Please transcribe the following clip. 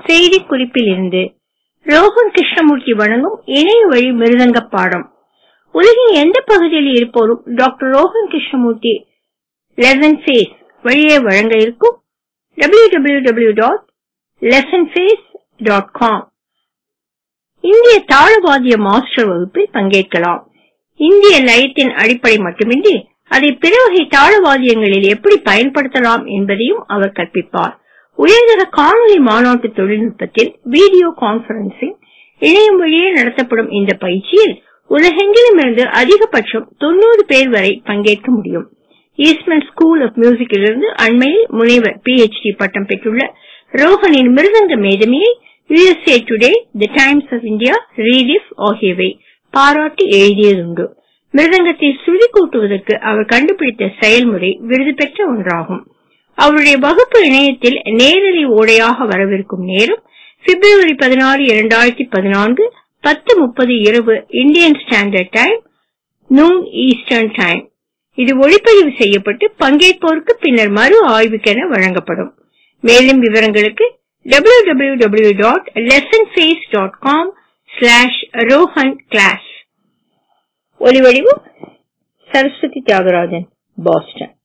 செய்தி குறிப்பில் இருந்து ரோஹன் கிருஷ்ணமூர்த்தி வழங்கும் இணைய வழி மிருதங்க பாடம் உலகின் எந்த பகுதியில் இருப்போரும் doctor Rohan Krishnamurthy lesson face வழியே வழங்க இருக்கும் www.lessonface.com இந்திய தாளவாதிய மாஸ்டர் வகுப்பில் பங்கேற்கலாம் இந்திய லயத்தின் அடிப்படை மட்டுமின்றி அதை பிற வகை தாளவாதியங்களில் எப்படி பயன்படுத்தலாம் என்பதையும் அவர் கற்பிப்பார் உயர்தர காணொலி மாநாட்டு தொழில்நுட்பத்தில் வீடியோ கான்பரன்சிங் இணையம் வழியே நடத்தப்படும் இந்த பயிற்சியில் உலகெங்கிலும் இருந்து அதிகபட்சம் தொண்ணூறு பேர் வரை பங்கேற்க முடியும் ஈஸ்ட்மன் ஸ்கூல் ஆஃப் மியூசிக்கிலிருந்து அண்மையில் முனைவர் பிஎச்டி பட்டம் பெற்றுள்ள ரோஹனின் மிருதங்க மேதமையை USA today the times of India Rediff ஆகியவை பாராட்டி எழுதியதுண்டு மிருதங்கத்தை சுழி கூட்டுவதற்கு அவர் கண்டுபிடித்த செயல்முறை விருது பெற்ற ஒன்றாகும் அவருடைய வகுப்பு இணையத்தில் நேரலை ஓடையாக வரவிருக்கும் நேரம் பிப்ரவரி பதினாறு இரண்டாயிரத்தி பதினான்கு பத்து முப்பது இரவு Indian standard time noon eastern time இது ஒளிப்பதிவு செய்யப்பட்டு பங்கேற்போருக்கு பின்னர் மறு ஆய்வுக்கென வழங்கப்படும் மேலும் விவரங்களுக்கு www.lessonface.com ஸ்லாஷ் ரோஹன் கிளாஸ் ஒலிவடிவு சரஸ்வதி தியாகராஜன் பாஸ்டன்